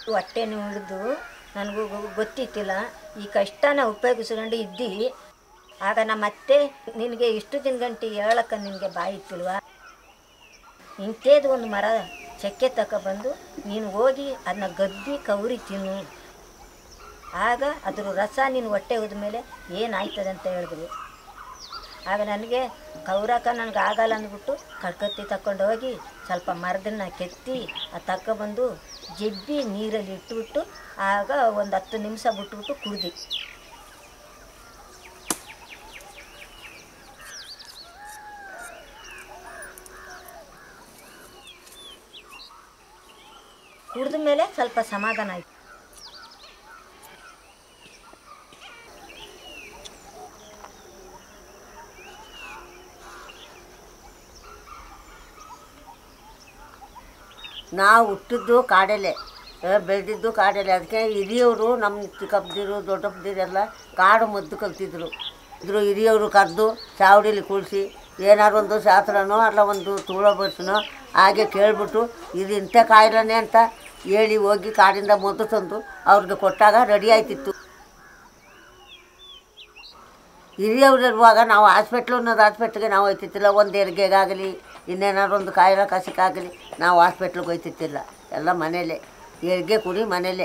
ಹೊಟ್ಟೆ ಹಿಡಿದು ನನಗೂ ಗೊತ್ತಿತ್ತಿಲ್ಲ ಈ ಕಷ್ಟನ ಉಪಯೋಗಿಸ್ಕೊಂಡು ಇದ್ದಿ ಆಗ ನಮ್ಮ ಅತ್ತೆ ನಿನಗೆ ಇಷ್ಟು ದಿನ ಗಂಟೆ ಹೇಳಕ್ಕೆ ನಿನಗೆ ಬಾಯಿ ಇತ್ತಿಲ್ವಾ ಇಂಥೇದು ಒಂದು ಮರ ಚಕ್ಕೆ ತಗೊಬಂದು ನೀನು ಹೋಗಿ ಅದನ್ನ ಗದ್ದಿ ಕೌರಿ ತಿನ್ನು ಆಗ ಅದ್ರ ರಸ ನೀನು ಹೊಟ್ಟೆ ಹೋದ್ಮೇಲೆ ಏನಾಯ್ತದೆ ಅಂತ ಹೇಳಿದ್ರು ಆಗ ನನಗೆ ಕೌರಕ ನನಗೆ ಆಗಲ್ಲ ಅಂದ್ಬಿಟ್ಟು ಕಳ್ಕತ್ತಿ ತಗೊಂಡು ಹೋಗಿ ಸ್ವಲ್ಪ ಮರದನ್ನ ಕೆತ್ತಿ ಅದು ತಗೊಬಂದು ಜಬ್ಬಿ ನೀರಲ್ಲಿ ಇಟ್ಬಿಟ್ಟು ಆಗ ಒಂದು ಹತ್ತು ನಿಮಿಷ ಬಿಟ್ಬಿಟ್ಟು ಕುಡ್ದು ಕುಡಿದ ಮೇಲೆ ಸ್ವಲ್ಪ ಸಮಾಧಾನ ಆಯಿತು ನಾವು ಹುಟ್ಟಿದ್ದು ಕಾಡಲ್ಲೇ ಆ, ಬೆಳೆದಿದ್ದು ಕಾಡಲ್ಲೇ ಅದಕ್ಕೆ ಹಿರಿಯವರು ನಮ್ಮ ಚಿಕ್ಕಪ್ಪದಿರು ದೊಡ್ಡಪ್ಪದಿರೆಲ್ಲ ಕಾಡು ಮದ್ದು ಕಲ್ತಿದ್ರು ಇದ್ರು ಹಿರಿಯವರು ಕರೆದು ಚಾವಡಿಲಿ ಕುಳಿಸಿ ಏನಾರು ಒಂದು ಶಾಸ್ತ್ರನೋ ಅಲ್ಲ ಒಂದು ತೂಳ ಬಸ್ನೋ ಹಾಗೆ ಕೇಳ್ಬಿಟ್ಟು ಇದು ಇಂಥ ಕಾಯಿಲೆನೇ ಅಂತ ಹೇಳಿ ಹೋಗಿ ಕಾಡಿಂದ ಮದ್ದು ತಂದು ಅವ್ರಿಗೆ ಕೊಟ್ಟಾಗ ರೆಡಿ ಆಯ್ತಿತ್ತು ಹಿರಿಯವ್ರು ಇರುವಾಗ ನಾವು ಹಾಸ್ಪಿಟ್ಲು ಅನ್ನೋದು ಹಾಸ್ಪಿಟ್ಲಿಗೆ ನಾವು ಹೋಯ್ತಿತ್ತಿಲ್ಲ ಒಂದು ಹೆರಿಗೆಗಾಗಲಿ ಇನ್ನೇನಾದ್ರು ಒಂದು ಕಾಯಿಲೆ ಕಸಕ್ಕಾಗಲಿ ನಾವು ಹಾಸ್ಪಿಟ್ಲಿಗೆ ಹೋಯ್ತಿತ್ತಿಲ್ಲ ಎಲ್ಲ ಮನೇಲೆ ಹೆರಿಗೆ ಕುಡಿ ಮನೇಲೆ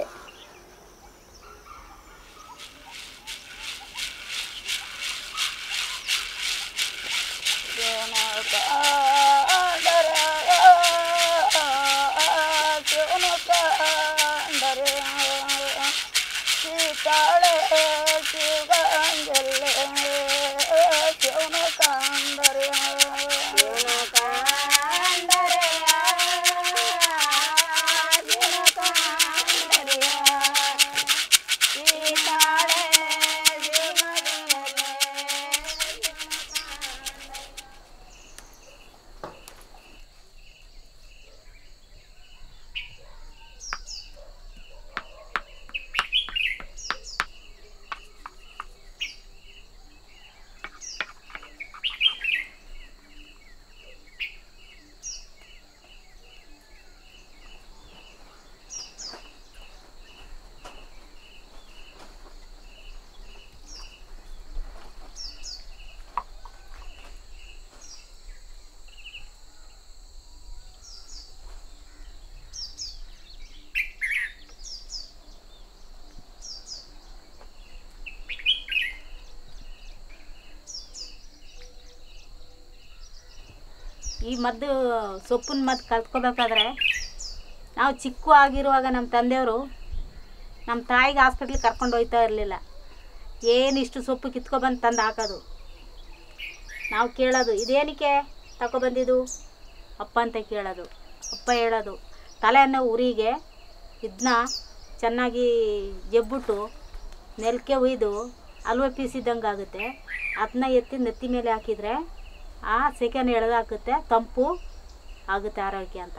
ಈ ಮದ್ದು ಸೊಪ್ಪಿನ ಮದ್ದು ಕಲ್ತ್ಕೋಬೇಕಾದ್ರೆ ನಾವು ಚಿಕ್ಕ ಆಗಿರುವಾಗ ನಮ್ಮ ತಂದೆಯವರು ನಮ್ಮ ತಾಯಿಗೆ ಹಾಸ್ಪಿಟ್ಲಿಗೆ ಕರ್ಕೊಂಡು ಹೋಗ್ತಾ ಇರಲಿಲ್ಲ ಏನು ಇಷ್ಟು ಸೊಪ್ಪು ಕಿತ್ಕೊಬಂದು ತಂದು ಹಾಕೋದು ನಾವು ಕೇಳೋದು ಇದೇನಕ್ಕೆ ತಗೊಬಂದಿದ್ದು ಅಪ್ಪ ಅಂತ ಕೇಳೋದು ಅಪ್ಪ ಹೇಳೋದು ತಲೆ ಅನ್ನೋ ಉರಿಗೆ ಇದನ್ನ ಚೆನ್ನಾಗಿ ಜಬ್ಬಿಟ್ಟು ನೆಲಕ್ಕೆ ಒಯ್ದು ಹಲ್ವೆ ಪೀಸಿದ್ದಂಗೆ ಆಗುತ್ತೆ ಅದನ್ನ ಎತ್ತಿ ನೆತ್ತಿ ಮೇಲೆ ಹಾಕಿದರೆ ಆ ಸೆಕೆಂಡ್ ಎಳೆದಾಕುತ್ತೆ ತಂಪು ಆಗುತ್ತೆ ಆರೋಗ್ಯ ಅಂತ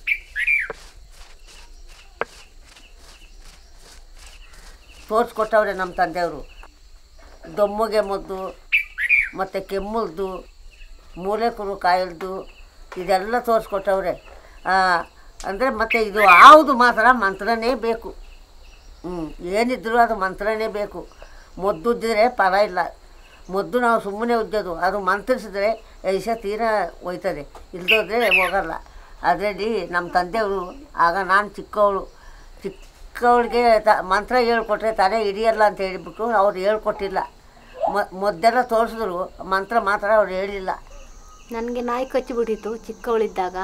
ತೋರಿಸ್ಕೊಟ್ಟವ್ರೆ ನಮ್ಮ ತಂದೆಯವರು ದೊಮ್ಮಗೆ ಮದ್ದು ಮತ್ತು ಕೆಮ್ಮಲ್ದು ಮೂಲೆಕುರು ಕಾಯಿಲ್ದು ಇದೆಲ್ಲ ತೋರಿಸ್ಕೊಟ್ಟವ್ರೆ ಅಂದರೆ ಮತ್ತು ಇದು ಯಾವುದು ಮಾತ್ರ ಮಂತ್ರನೇ ಬೇಕು ಹ್ಞೂ ಏನಿದ್ರು ಅದು ಮಂತ್ರನೇ ಬೇಕು ಮದ್ದು ಉದ್ದಿದ್ರೆ ಫಲ ಇಲ್ಲ ಮದ್ದು ನಾವು ಸುಮ್ಮನೆ ಉಜ್ಜೋದು ಅದು ಮಂತ್ರಿಸಿದ್ರೆ ಐಷ ತೀರಾ ಹೋಯ್ತದೆ ಇಲ್ದೋದ್ರೆ ಹೋಗಲ್ಲ ಅದರಲ್ಲಿ ನಮ್ಮ ತಂದೆಯವರು ಆಗ ನಾನು ಚಿಕ್ಕವಳು ಚಿಕ್ಕವಳಿಗೆ ತ ಮಂತ್ರ ಹೇಳ್ಕೊಟ್ರೆ ತಲೆ ಹಿಡಿಯಲ್ಲ ಅಂತ ಹೇಳಿಬಿಟ್ಟು ಅವ್ರು ಹೇಳ್ಕೊಟ್ಟಿಲ್ಲ ಮ ಮದ್ದೆಲ್ಲ ತೋರಿಸಿದ್ರು ಮಂತ್ರ ಮಾತ್ರ ಅವ್ರು ಹೇಳಿಲ್ಲ ನನಗೆ ನಾಯಿ ಕಚ್ಚಿಬಿಟ್ಟಿತ್ತು ಚಿಕ್ಕವಳಿದ್ದಾಗ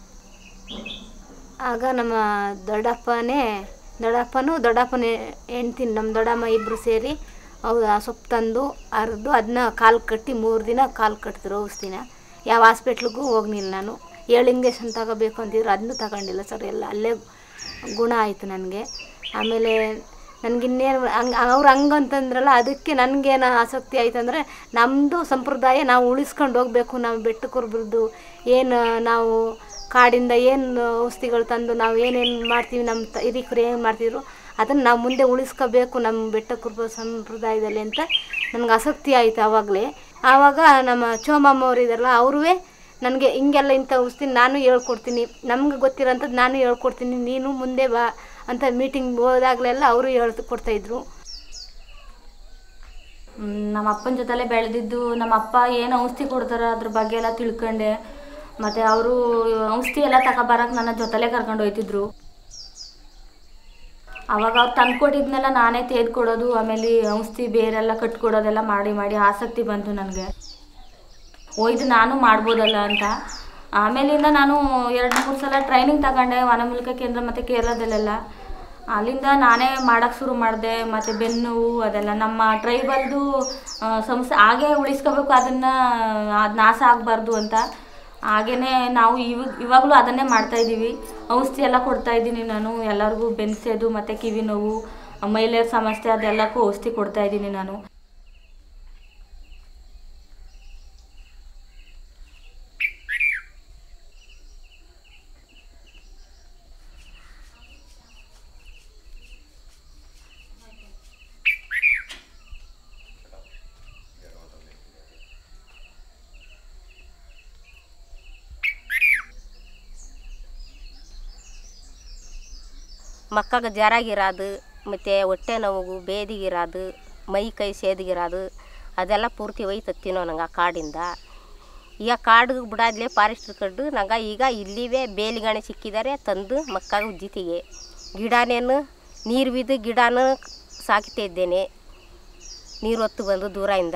ಆಗ ನಮ್ಮ ದೊಡ್ಡಪ್ಪನೇ ದೊಡ್ಡಪ್ಪನೂ ದೊಡ್ಡಪ್ಪನ ಹೆಂಡ್ತೀನಿ ನಮ್ಮ ದೊಡ್ಡಮ್ಮ ಇಬ್ಬರು ಸೇರಿ ಅವ್ರು ಆ ಸೊಪ್ಪು ತಂದು ಅರೆದು ಅದನ್ನ ಕಾಲು ಕಟ್ಟಿ ಮೂರು ದಿನ ಕಾಲು ಕಟ್ಟಿದ್ರು ಔಷಧಿನ ಯಾವ ಹಾಸ್ಪಿಟ್ಲಿಗೂ ಹೋಗ್ಲಿಲ್ಲ ನಾನು ಏಳು ಇಂಜೆಕ್ಷನ್ ತಗೋಬೇಕು ಅಂತಿದ್ರು ಅದನ್ನೂ ತಗೊಂಡಿಲ್ಲ ಸರ್ ಎಲ್ಲ ಅಲ್ಲೇ ಗುಣ ಆಯಿತು ನನಗೆ ಆಮೇಲೆ ನನಗಿನ್ನೇನು ಹಂಗೆ ಅವ್ರು ಹಂಗಂತಂದ್ರಲ್ಲ ಅದಕ್ಕೆ ನನಗೇನು ಆಸಕ್ತಿ ಆಯ್ತು ಅಂದರೆ ನಮ್ಮದು ಸಂಪ್ರದಾಯ ನಾವು ಉಳಿಸ್ಕೊಂಡು ಹೋಗಬೇಕು ನಾವು ಬೆಟ್ಟಕ್ಕುರ್ಬ್ರದ್ದು ಏನು ನಾವು ಕಾಡಿಂದ ಏನು ಔಷಧಿಗಳು ತಂದು ನಾವು ಏನೇನು ಮಾಡ್ತೀವಿ ನಮ್ಮ ತ ಹಿರಿಕರು ಏನು ಮಾಡ್ತಿದ್ರು ಅದನ್ನು ನಾವು ಮುಂದೆ ಉಳಿಸ್ಕೋಬೇಕು ನಮ್ಮ ಬೆಟ್ಟ ಕುರುಬ ಸಂಪ್ರದಾಯದಲ್ಲಿ ಅಂತ ನನಗೆ ಆಸಕ್ತಿ ಆಯಿತು ಆವಾಗಲೇ ಆವಾಗ ನಮ್ಮ ಚೋಮಮ್ಮ ಅವರು ಇದಾರಲ್ಲ ಅವ್ರೂ ನನಗೆ ಹಿಂಗೆಲ್ಲ ಇಂಥ ಔಷಧಿ ನಾನು ಹೇಳ್ಕೊಡ್ತೀನಿ ನಮ್ಗೆ ಗೊತ್ತಿರೋಂಥದ್ದು ನಾನು ಹೇಳ್ಕೊಡ್ತೀನಿ ನೀನು ಮುಂದೆ ಬಾ ಅಂತ ಮೀಟಿಂಗ್ ಹೋದಾಗಲೆಲ್ಲ ಅವರು ಹೇಳ್ತು ಕೊಡ್ತಾಯಿದ್ರು ಮ್, ನಮ್ಮ ಅಪ್ಪನ ಜೊತೆಲೆ ಬೆಳೆದಿದ್ದು ನಮ್ಮ ಅಪ್ಪ ಏನು ಔಷಧಿ ಕೊಡ್ತಾರೆ ಅದ್ರ ಬಗ್ಗೆ ಎಲ್ಲ ತಿಳ್ಕೊಂಡೆ ಮತ್ತು ಅವರು ಔಷಧಿ ಎಲ್ಲ ತಗೊಬರಕ್ಕೆ ನನ್ನ ಜೊತೆಲೆ ಕರ್ಕೊಂಡು ಹೋಯ್ತಿದ್ರು ಅವಾಗ ಅವ್ರು ತಂದು ಕೊಟ್ಟಿದ್ನೆಲ್ಲ ನಾನೇ ತೆಗೆದು ಕೊಡೋದು ಆಮೇಲೆ ಔಷಧಿ ಬೇರೆಲ್ಲ ಕಟ್ಕೊಡೋದೆಲ್ಲ ಮಾಡಿ ಮಾಡಿ ಆಸಕ್ತಿ ಬಂತು ನನಗೆ ಒಯ್ದು ನಾನು ಮಾಡ್ಬೋದಲ್ಲ ಅಂತ ಆಮೇಲಿಂದ ನಾನು ಎರಡು ಮೂರು ಸಲ ಟ್ರೈನಿಂಗ್ ತಗೊಂಡೆ ವನಮೂಲಿಕ ಕೇಂದ್ರ ಮತ್ತು ಕೇರಳದಲ್ಲೆಲ್ಲ ಅಲ್ಲಿಂದ ನಾನೇ ಮಾಡೋಕ್ಕೆ ಶುರು ಮಾಡಿದೆ ಮತ್ತು ಬೆನ್ನೋವು ಅದೆಲ್ಲ ನಮ್ಮ ಟ್ರೈಬಲ್ದು ಆ, ಸಂಸ್ಥೆ ಹಾಗೆ ಉಳಿಸ್ಕೋಬೇಕು ಅದನ್ನು ಅದು ನಾಶ ಆಗಬಾರ್ದು ಅಂತ ಹಾಗೇ ನಾವು ಇವಾಗ ಇವಾಗಲೂ ಅದನ್ನೇ ಮಾಡ್ತಾಯಿದ್ದೀವಿ ಔಷಧಿ ಎಲ್ಲ ಕೊಡ್ತಾ ಇದ್ದೀನಿ ನಾನು ಎಲ್ಲರಿಗೂ ಬೆನ್ಸೋದು ಮತ್ತು ಕಿವಿ ನೋವು ಮಹಿಳೆಯರ ಸಮಸ್ಯೆ ಅದೆಲ್ಲಕ್ಕೂ ಔಷಧಿ ಕೊಡ್ತಾ ಇದ್ದೀನಿ ನಾನು ಮಕ್ಕಗೆ ಜರಾಗಿರೋದು ಮತ್ತು ಹೊಟ್ಟೆ ನೋವು ಬೇದಿಗಿರೋದು ಮೈ ಕೈ ಸೇದಿಗಿರೋದು ಅದೆಲ್ಲ ಪೂರ್ತಿ ಹೋಯ್ತತ್ತಿನೋ ನಂಗೆ ಆ ಕಾಡಿಂದ ಈಗ ಕಾಡು ಬಿಡಾದ್ಲೆ ಫಾರೆಸ್ಟ್ರ್ ಕಡ್ಡು ನಂಗೆ ಈಗ ಇಲ್ಲಿವೇ ಬೇಲಿಗಾಣೆ ಸಿಕ್ಕಿದ್ದಾರೆ ತಂದು ಮಕ್ಕಳ ಜೊತೆಗೆ ಗಿಡನೇನು ನೀರು ಬಿದ್ದು ಗಿಡನೂ ಸಾಕ್ತಾ ಇದ್ದೇನೆ ನೀರು ಹೊತ್ತು ಬಂದು ದೂರದಿಂದ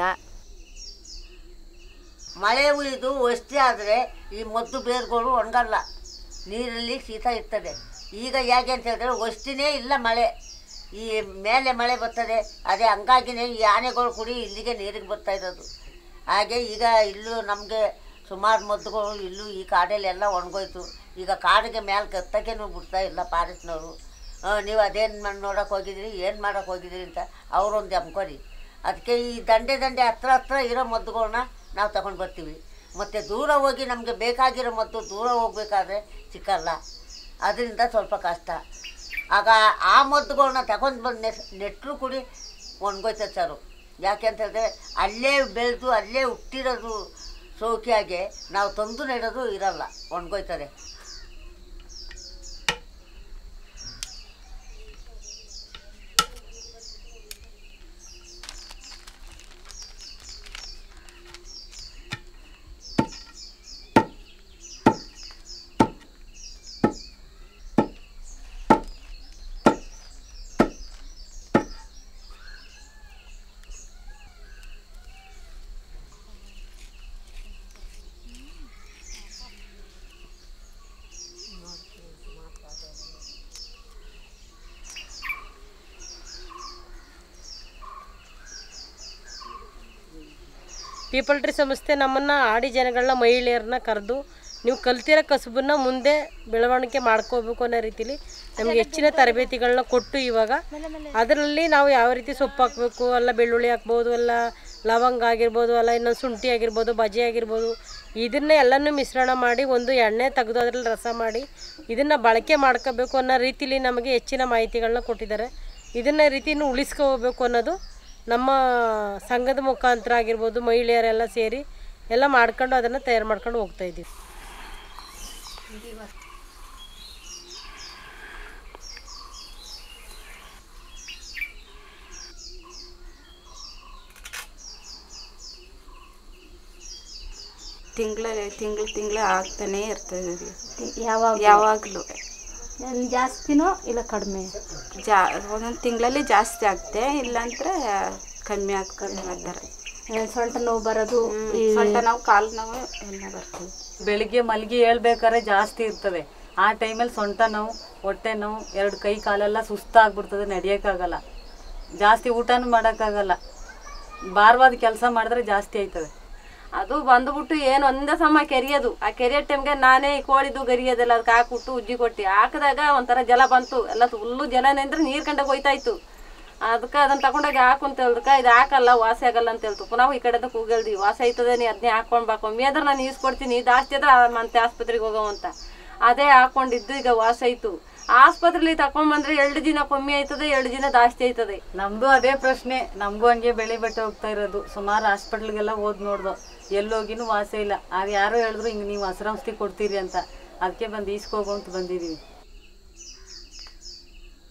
ಮಳೆ ಉಳಿದು ವಸ್ತಿ ಆದರೆ ಈ ಮದ್ದು ಬೇರುಗಳು ಒಣಗಲ್ಲ ನೀರಲ್ಲಿ ಶೀತ ಇರ್ತದೆ ಈಗ ಹೇಗೆ ಅಂತ ಹೇಳಿದ್ರೆ ವಸ್ತಿನೇ ಇಲ್ಲ ಮಳೆ ಈ ಮೇಲೆ ಮಳೆ ಬರ್ತದೆ ಅದೇ ಹಂಗಾಗಿನೇ ಈ ಆನೆಗಳು ಕುಡಿ ಇಲ್ಲಿಗೆ ನೀರಿಗೆ ಬರ್ತಾ ಇರೋದು ಹಾಗೆ ಈಗ ಇಲ್ಲೂ ನಮಗೆ ಸುಮಾರು ಮದ್ದುಗಳು ಇಲ್ಲೂ ಈ ಕಾಡಲ್ಲಿ ಎಲ್ಲ ಒಣಗೋಯ್ತು ಈಗ ಕಾಡಿಗೆ ಮೇಲೆ ಕತ್ತಕ್ಕೇನು ಬಿಡ್ತಾ ಇಲ್ಲ ಫಾರೆಸ್ಟ್ನವರು ನೀವು ಅದೇನು ಮಾಡಿ ನೋಡೋಕೆ ಹೋಗಿದ್ದೀರಿ ಏನು ಮಾಡೋಕೆ ಹೋಗಿದ್ದೀರಿ ಅಂತ ಅವರೊಂದು ಎಂಕ್ವರಿ ಅದಕ್ಕೆ ಈ ದಂಡೆ ದಂಡೆ ಹತ್ರ ಹತ್ರ ಇರೋ ಮದ್ದುಗಳನ್ನ ನಾವು ತಗೊಂಡು ಬರ್ತೀವಿ ಮತ್ತು ದೂರ ಹೋಗಿ ನಮಗೆ ಬೇಕಾಗಿರೋ ಮದ್ದು ದೂರ ಹೋಗ್ಬೇಕಾದ್ರೆ ಸಿಕ್ಕಲ್ಲ ಅದರಿಂದ ಸ್ವಲ್ಪ ಕಷ್ಟ ಆಗ ಆ ಮದ್ದುಗಳನ್ನ ತಗೊಂಡು ಬಂದು ನೆಟ್ ನೆಟ್ಟರು ಕೂಡಿ ಒಣಗೋಯ್ತದೆ ಸರು ಯಾಕೆ ಅಂತ ಹೇಳಿದ್ರೆ ಅಲ್ಲೇ ಬೆಳೆದು ಅಲ್ಲೇ ಹುಟ್ಟಿರೋದು ಸೌಖ್ಯಾಗೆ ನಾವು ತಂದು ನೆಡೋದು ಇರಲ್ಲ ಒಣಗೋಯ್ತದೆ ಪೀಪಲ್ ಟ್ರೀ ಸಂಸ್ಥೆ ನಮ್ಮನ್ನು ಆಡಿ ಜನಗಳನ್ನ ಮಹಿಳೆಯರನ್ನ ಕರೆದು ನೀವು ಕಲ್ತಿರೋ ಕಸುಬನ್ನ ಮುಂದೆ ಬೆಳವಣಿಗೆ ಮಾಡ್ಕೋಬೇಕು ಅನ್ನೋ ರೀತಿಲಿ ನಮಗೆ ಹೆಚ್ಚಿನ ತರಬೇತಿಗಳನ್ನ ಕೊಟ್ಟು ಇವಾಗ ಅದರಲ್ಲಿ ನಾವು ಯಾವ ರೀತಿ ಸೊಪ್ಪು ಹಾಕಬೇಕು ಅಲ್ಲ ಬೆಳ್ಳುಳ್ಳಿ ಹಾಕ್ಬೋದು ಅಲ್ಲ ಲವಂಗ ಆಗಿರ್ಬೋದು ಅಲ್ಲ ಇನ್ನೊಂದು ಶುಂಠಿ ಆಗಿರ್ಬೋದು ಬಜೆ ಆಗಿರ್ಬೋದು ಇದನ್ನ ಎಲ್ಲನೂ ಮಿಶ್ರಣ ಮಾಡಿ ಒಂದು ಎಣ್ಣೆ ತೆಗೆದು ಅದರಲ್ಲಿ ರಸ ಮಾಡಿ ಇದನ್ನು ಬಳಕೆ ಮಾಡ್ಕೋಬೇಕು ಅನ್ನೋ ರೀತಿಲಿ ನಮಗೆ ಹೆಚ್ಚಿನ ಮಾಹಿತಿಗಳನ್ನ ಕೊಟ್ಟಿದ್ದಾರೆ ಇದನ್ನ ರೀತಿಯನ್ನು ಉಳಿಸ್ಕೋಬೇಕು ಅನ್ನೋದು ನಮ್ಮ ಸಂಘದ ಮುಖಾಂತರ ಆಗಿರ್ಬೋದು ಮಹಿಳೆಯರೆಲ್ಲ ಸೇರಿ ಎಲ್ಲ ಮಾಡ್ಕೊಂಡು ಅದನ್ನು ತಯಾರು ಮಾಡ್ಕೊಂಡು ಹೋಗ್ತಾ ಇದ್ದೀವಿ ತಿಂಗಳ ತಿಂಗಳು ತಿಂಗಳು ಆಗ್ತಾನೇ ಇರ್ತದೆ ರೀ ಯಾವಾಗ ಯಾವಾಗಲೂ ಜಾಸ್ತಿನೋ ಇಲ್ಲ ಕಡಿಮೆ ಜಾ ಒಂದೊಂದು ತಿಂಗಳಲ್ಲಿ ಜಾಸ್ತಿ ಆಗುತ್ತೆ ಇಲ್ಲಾಂದ್ರೆ ಕಮ್ಮಿ ಆಗ್ತದೆ ಆ ಥರ ಸೊಂಟ ನೋವು ಬರೋದು ಈ ಸೊಂಟ ನೋವು ಕಾಲು ನೋವು ಎಲ್ಲ ಬರ್ತದೆ ಬೆಳಿಗ್ಗೆ ಮಲಗಿ ಹೇಳ್ಬೇಕಾದ್ರೆ ಜಾಸ್ತಿ ಇರ್ತದೆ ಆ ಟೈಮಲ್ಲಿ ಸೊಂಟ ನೋವು ಹೊಟ್ಟೆ ನೋವು ಎರಡು ಕೈ ಕಾಲೆಲ್ಲ ಸುಸ್ತಾಗ್ಬಿಡ್ತದೆ ನಡೆಯೋಕ್ಕಾಗಲ್ಲ ಜಾಸ್ತಿ ಊಟನೂ ಮಾಡೋಕ್ಕಾಗಲ್ಲ ಭಾರವಾದ ಕೆಲಸ ಮಾಡಿದ್ರೆ ಜಾಸ್ತಿ ಆಯ್ತದೆ ಅದು ಬಂದ್ಬಿಟ್ಟು ಏನು ಒಂದೇ ಸಮ ಕೆರಿಯೋದು ಆ ಕೆರಿಯೋ ಟೈಮ್ಗೆ ನಾನೇ ಈ ಕೋಳಿದು ಗರಿಯೋದೆಲ್ಲ ಅದಕ್ಕೆ ಹಾಕ್ಬಿಟ್ಟು ಉಜ್ಜಿ ಕೊಟ್ಟು ಹಾಕಿದಾಗ ಒಂಥರ ಜಲ ಬಂತು ಎಲ್ಲ ಫುಲ್ಲು ಜಲ ನಿಂದ್ರೆ ನೀರು ಕಂಡಾಗ ಹೋಯ್ತಾ ಇತ್ತು ಅದಕ್ಕೆ ಅದನ್ನ ತಗೊಂಡೋಗಿ ಹಾಕು ಅಂತ ಹೇಳಿದ್ಕ ಇದು ಹಾಕಲ್ಲ ವಾಸಿ ಆಗಲ್ಲ ಅಂತ ಹೇಳ್ತು ಪುನಃ ಈ ಕಡೆ ಕೂಗಲ್ದಿ ವಾಸಿ ಆಯ್ತದೆ ನೀ ಅದನ್ನೇ ಹಾಕೊಂಡ್ ಬಾ ಕಮ್ಮಿ ಆದ್ರೆ ನಾನು ಈಸ್ಕೊಡ್ತೀನಿ ಜಾಸ್ತಿ ಆದ್ರೆ ಮತ್ತೆ ಆಸ್ಪತ್ರೆಗೆ ಹೋಗೋ ಅಂತ ಅದೇ ಹಾಕೊಂಡಿದ್ದು ಈಗ ವಾಸಿ ಆಯ್ತು ಆಸ್ಪತ್ರೆಲಿ ತಕೊಂಡ್ಬಂದ್ರೆ ಎರಡು ದಿನ ಕಮ್ಮಿ ಆಯ್ತದೆ ಎರಡು ದಿನ ಜಾಸ್ತಿ ಆಯ್ತದೆ ನಮ್ಮದು ಅದೇ ಪ್ರಶ್ನೆ ನಮಗೂ ಹಂಗೆ ಬೆಳೆ ಬಟ್ಟೆ ಹೋಗ್ತಾ ಇರೋದು ಸುಮಾರು ಹಾಸ್ಪಿಟ್ಲಿಗೆಲ್ಲ ಹೋದ್ ನೋಡ್ದು ಎಲ್ಲೋಗಿನೂ ವಾಸ ಇಲ್ಲ ಆಗ ಯಾರೋ ಹೇಳಿದ್ರು ಹಿಂಗೆ ನೀವು ಹಸ್ರ ಔಷಧಿ ಕೊಡ್ತೀರಿ ಅಂತ ಅದಕ್ಕೆ ಬಂದು ಈಸ್ಕೋಗು ಅಂತ ಬಂದಿದ್ದೀವಿ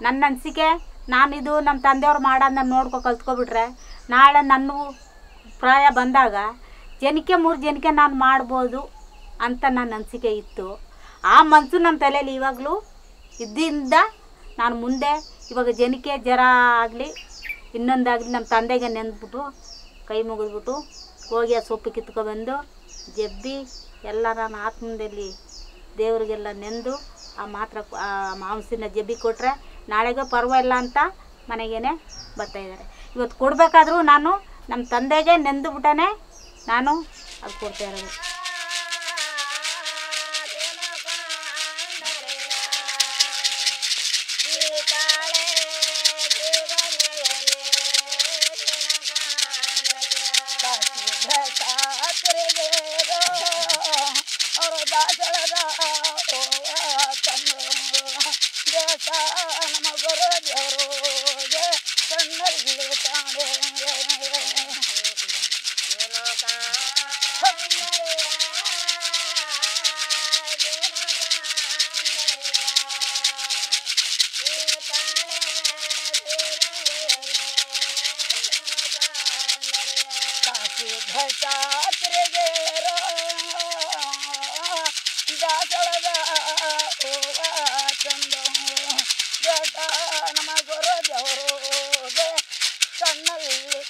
ನನ್ನ ಅನಿಸಿಕೆ ನಾನಿದು ನಮ್ಮ ತಂದೆಯವ್ರು ಮಾಡೋದನ್ನ ನೋಡ್ಕೊ ಕಲ್ತ್ಕೊಬಿಟ್ರೆ ನಾಳೆ ನನ್ನ ಪ್ರಾಯ ಬಂದಾಗ ಜನಕ್ಕೆ ಮೂರು ಜನಕ್ಕೆ ನಾನು ಮಾಡ್ಬೋದು ಅಂತ ನನ್ನ ಅನಿಸಿಕೆ ಇತ್ತು ಆ ಮನಸ್ಸು ನನ್ನ ತಲೆಯಲ್ಲಿ ಇವಾಗಲೂ ಇದ್ದಿಂದ ನಾನು ಮುಂದೆ ಇವಾಗ ಜನಕ್ಕೆ ಜ್ವರ ಆಗಲಿ ಇನ್ನೊಂದಾಗಲಿ ನಮ್ಮ ತಂದೆಗೆ ನೆಂದ್ಬಿಟ್ಟು ಕೈ ಮುಗಿದ್ಬಿಟ್ಟು ಹೋಗಿ ಆ ಸೊಪ್ಪು ಕಿತ್ಕೊಬಂದು ಜಬ್ಬಿ ಎಲ್ಲ ನಾನು ಆತ್ಮದಲ್ಲಿ ದೇವರಿಗೆಲ್ಲ ನೆಂದು ಆ ಮಾತ್ರ ಆ ಮಾಂಸನ ಜಬ್ಬಿ ಕೊಟ್ಟರೆ ನಾಳೆಗೆ ಪರವಾಗಿಲ್ಲ ಅಂತ ಮನೆಗೇನೆ ಬರ್ತಾಯಿದ್ದಾರೆ ಇವತ್ತು ಕೊಡಬೇಕಾದ್ರೂ ನಾನು ನಮ್ಮ ತಂದೆಗೆ ನೆಂದು ಬಿಟ್ಟನೆ ನಾನು ಅದು ಕೊಡ್ತಾ ಇರೋದು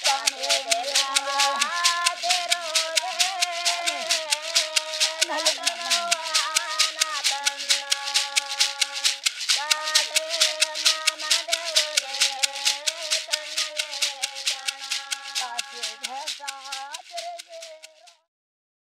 ಕಣ್ಣಲ್ಲಿ ಕಾಣೆ